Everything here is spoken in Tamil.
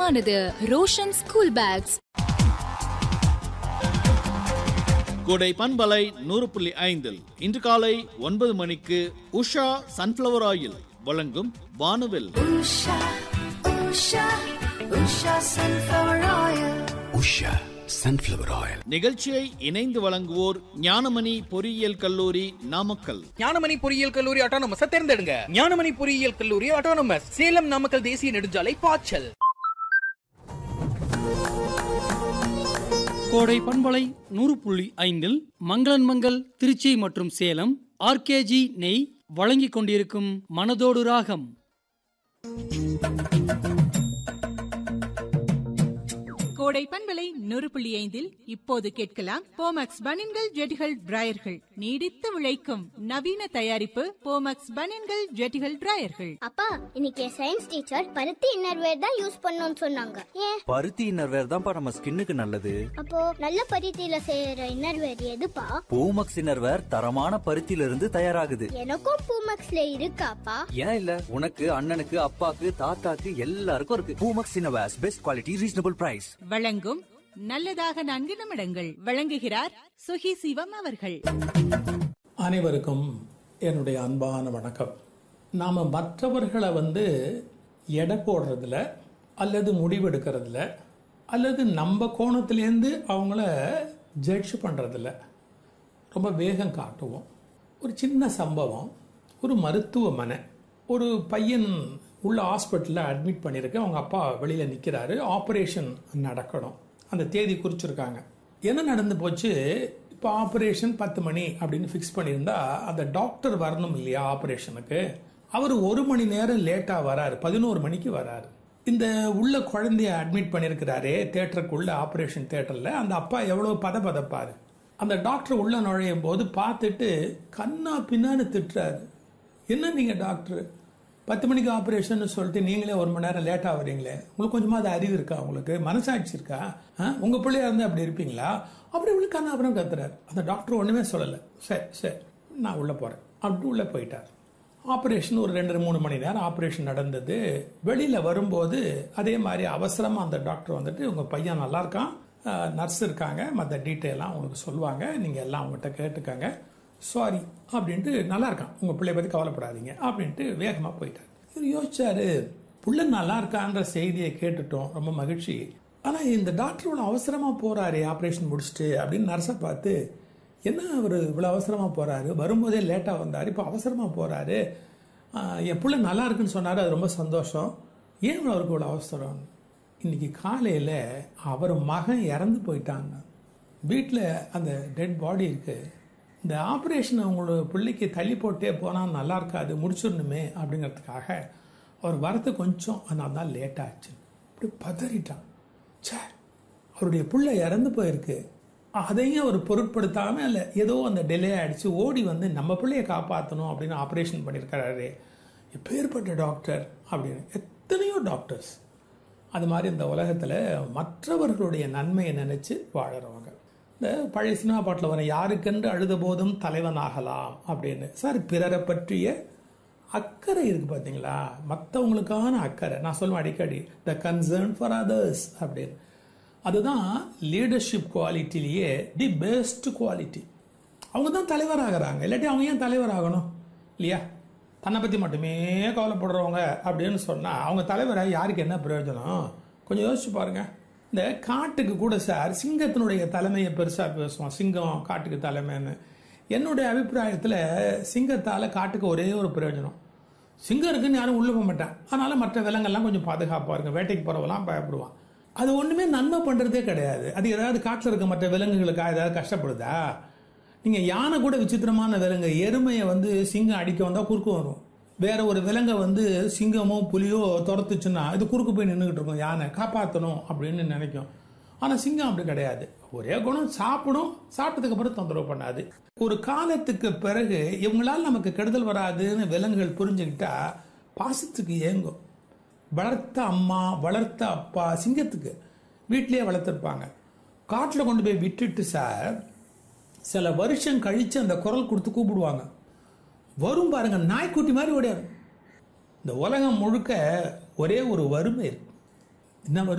தரமானது ரோஷன் ஸ்கூல் பேக்ஸ் கோடை பண்பலை நூறு புள்ளி ஐந்தில் இன்று காலை ஒன்பது மணிக்கு உஷா சன்ஃப்ளவர் ஆயில் வழங்கும் வானவில் உஷா சன்ஃப்ளவர் ஆயில் நிகழ்ச்சியை இணைந்து வழங்குவோர் ஞானமணி பொறியியல் கல்லூரி நாமக்கல் ஞானமணி பொறியியல் கல்லூரி ஆட்டோனமஸ் தேர்ந்தெடுங்க ஞானமணி பொறியியல் கல்லூரி ஆட்டோனமஸ் சேலம் நாமக்கல் தேசிய நெடுஞ்சாலை பாய்ச்சல் கோடை பண்பலை நூறு புள்ளி ஐந்தில் மங்களன் மங்கள் திருச்சி மற்றும் சேலம் ஆர்கேஜி நெய் வழங்கிக் கொண்டிருக்கும் மனதோடு ராகம் கோடை பண்பலை நூறு புள்ளி ஐந்தில் இப்போது கேட்கலாம் போமக்ஸ் பனின்கள் ஜெட்டிகள் டிராயர்கள் நீடித்து உழைக்கும் நவீன தயாரிப்பு போமக்ஸ் பனின்கள் ஜெட்டிகள் டிராயர்கள் அப்பா இன்னைக்கு சயின்ஸ் டீச்சர் பருத்தி இன்னர்வேர் தான் யூஸ் பண்ணணும்னு சொன்னாங்க ஏன் பருத்தி இன்னர்வேர் தான்ப்பா நம்ம ஸ்கின்னுக்கு நல்லது அப்போ நல்ல பருத்தியில செய்யற இன்னர்வேர் எதுப்பா பூமக்ஸ் இன்னர்வேர் தரமான பருத்தியில இருந்து தயாராகுது எனக்கும் பூமக்ஸ்ல இருக்காப்பா ஏன் இல்ல உனக்கு அண்ணனுக்கு அப்பாக்கு தாத்தாக்கு எல்லாருக்கும் இருக்கு Poomex innerwears best quality reasonable price வழங்கும் நல்லதாக நான்கு நிமிடங்கள் வழங்குகிறார் சுகி சிவம் அவர்கள் அனைவருக்கும் என்னுடைய அன்பான வணக்கம் நாம் மற்றவர்களை வந்து எடை போடுறதுல அல்லது முடிவெடுக்கிறதுல அல்லது நம்ம கோணத்துலேருந்து அவங்கள ஜட்ஜ் பண்ணுறதில்ல ரொம்ப வேகம் காட்டுவோம் ஒரு சின்ன சம்பவம் ஒரு மருத்துவமனை ஒரு பையன் உள்ள ஹாஸ்பிட்டலில் அட்மிட் பண்ணியிருக்கு அவங்க அப்பா வெளியில் நிற்கிறாரு ஆப்ரேஷன் நடக்கணும் அந்த தேதி குறிச்சிருக்காங்க என்ன நடந்து போச்சு இப்போ ஆப்ரேஷன் பத்து மணி அப்படின்னு ஃபிக்ஸ் பண்ணியிருந்தா அந்த டாக்டர் வரணும் இல்லையா ஆப்ரேஷனுக்கு அவர் ஒரு மணி நேரம் லேட்டாக வராரு பதினோரு மணிக்கு வராரு இந்த உள்ள குழந்தைய அட்மிட் பண்ணியிருக்கிறாரே தேட்டருக்குள்ள ஆப்ரேஷன் தேட்டரில் அந்த அப்பா எவ்வளோ பதபதப்பாரு அந்த டாக்டர் உள்ள நுழையும் போது பார்த்துட்டு கண்ணா பின்னான்னு திட்டுறாரு என்ன நீங்கள் டாக்டர் பத்து மணிக்கு ஆப்ரேஷன் சொல்லிட்டு நீங்களே ஒரு மணி நேரம் லேட்டாக வரீங்களே உங்களுக்கு கொஞ்சமாக அது அறிவு இருக்கா உங்களுக்கு மனசாட்சி இருக்கா ஆ? உங்க பிள்ளையா இருந்தால் அப்படி இருப்பீங்களா அப்படி இப்படி கண்ணா அப்புறம் கத்துறாரு அந்த டாக்டர் ஒன்றுமே சொல்லலை சரி சரி நான் உள்ளே போகிறேன் அப்படி உள்ளே போயிட்டார் ஆப்ரேஷன் ஒரு ரெண்டு மூணு மணி நேரம் ஆப்ரேஷன் நடந்தது வெளியில் வரும்போது அதே மாதிரி அவசரமாக அந்த டாக்டர் வந்துட்டு உங்கள் பையன் நல்லா இருக்கான் நர்ஸ் இருக்காங்க மற்ற டீட்டெயிலாம் உங்களுக்கு சொல்லுவாங்க நீங்கள் எல்லாம் அவங்ககிட்ட கேட்டுக்கங்க சாரி அப்படின்ட்டு நல்லா இருக்கான் உங்கள் பிள்ளைய பற்றி கவலைப்படாதீங்க அப்படின்ட்டு வேகமாக போயிட்டார் இவர் யோசிச்சாரு புள்ள நல்லா இருக்கான்ற செய்தியை கேட்டுட்டோம் ரொம்ப மகிழ்ச்சி ஆனால் இந்த டாக்டர் இவ்வளோ அவசரமாக போகிறாரு ஆப்ரேஷன் முடிச்சுட்டு அப்படின்னு நர்ஸை பார்த்து என்ன அவர் இவ்வளோ அவசரமாக போகிறாரு வரும்போதே லேட்டாக வந்தார் இப்போ அவசரமாக போகிறாரு என் பிள்ளை நல்லா இருக்குன்னு சொன்னார் அது ரொம்ப சந்தோஷம் ஏன் அவருக்கு இவ்வளோ அவசரம் இன்னைக்கு காலையில் அவர் மகன் இறந்து போயிட்டாங்க வீட்டில் அந்த டெட் பாடி இருக்குது இந்த ஆப்ரேஷன் அவங்களோட பிள்ளைக்கு தள்ளி போட்டே போனால் நல்லா இருக்காது முடிச்சிடணுமே அப்படிங்கிறதுக்காக அவர் வரது கொஞ்சம் அதனால தான் லேட் ஆச்சு அப்படி பதறிட்டான் ச்சே அவருடைய பிள்ளை இறந்து போயிருக்கு அதையும் அவர் பொருட்படுத்தாமல் இல்லை ஏதோ அந்த டிலே ஆயிடுச்சு ஓடி வந்து நம்ம பிள்ளைய காப்பாற்றணும் அப்படின்னு ஆப்ரேஷன் பண்ணியிருக்கிறாரு எப்பேற்பட்ட டாக்டர் அப்படின்னு எத்தனையோ டாக்டர்ஸ் அது மாதிரி இந்த உலகத்தில் மற்றவர்களுடைய நன்மையை நினச்சி வாழறவங்க இந்த பழைய சினிமா பாட்டில் வர யாருக்கென்று அழுத போதும் தலைவன் ஆகலாம் அப்படின்னு சார் பிறரை பற்றிய அக்கறை இருக்கு பார்த்தீங்களா மற்றவங்களுக்கான அக்கறை நான் சொல்லுவேன் அடிக்கடி த கன்சர்ன் ஃபார் அதர்ஸ் அப்படின்னு அதுதான் லீடர்ஷிப் குவாலிட்டிலேயே தி பெஸ்ட் குவாலிட்டி அவங்க தான் தலைவராகிறாங்க இல்லாட்டி அவங்க ஏன் தலைவராகணும் இல்லையா தன்னை பற்றி மட்டுமே கவலைப்படுறவங்க அப்படின்னு சொன்னால் அவங்க தலைவராக யாருக்கு என்ன பிரயோஜனம் கொஞ்சம் யோசிச்சு பாருங்க இந்த காட்டுக்கு கூட சார் சிங்கத்தினுடைய தலைமையை பெருசாக பேசுவோம் சிங்கம் காட்டுக்கு தலைமைன்னு என்னுடைய அபிப்பிராயத்தில் சிங்கத்தால் காட்டுக்கு ஒரே ஒரு பிரயோஜனம் சிங்கம் இருக்குன்னு யாரும் உள்ள போக மாட்டான் அதனால மற்ற விலங்கெல்லாம் கொஞ்சம் பாதுகாப்பாக இருக்கும் வேட்டைக்கு போகிறவெல்லாம் பயப்படுவான் அது ஒன்றுமே நன்மை பண்ணுறதே கிடையாது அது ஏதாவது காட்டில் இருக்க மற்ற விலங்குகளுக்காக ஏதாவது கஷ்டப்படுதா நீங்கள் யானை கூட விசித்திரமான விலங்கு எருமையை வந்து சிங்கம் அடிக்க வந்தால் குறுக்கு வரும் வேற ஒரு விலங்கை வந்து சிங்கமோ புலியோ துரத்துச்சுன்னா இது குறுக்கு போய் நின்றுக்கிட்டு இருக்கும் யானை காப்பாற்றணும் அப்படின்னு நினைக்கும் ஆனால் சிங்கம் அப்படி கிடையாது ஒரே குணம் சாப்பிடும் சாப்பிட்டதுக்கு அப்புறம் தொந்தரவு பண்ணாது ஒரு காலத்துக்கு பிறகு இவங்களால நமக்கு கெடுதல் வராதுன்னு விலங்குகள் புரிஞ்சுக்கிட்டா பாசத்துக்கு ஏங்கும் வளர்த்த அம்மா வளர்த்த அப்பா சிங்கத்துக்கு வீட்டிலேயே வளர்த்துருப்பாங்க காட்டில் கொண்டு போய் விட்டுட்டு சார் சில வருஷம் கழித்து அந்த குரல் கொடுத்து கூப்பிடுவாங்க வரும் பாருங்க நாய்க்குட்டி மாதிரி ஓடியாரு இந்த உலகம் முழுக்க ஒரே ஒரு வறுமை இருக்கு என்ன வறுமை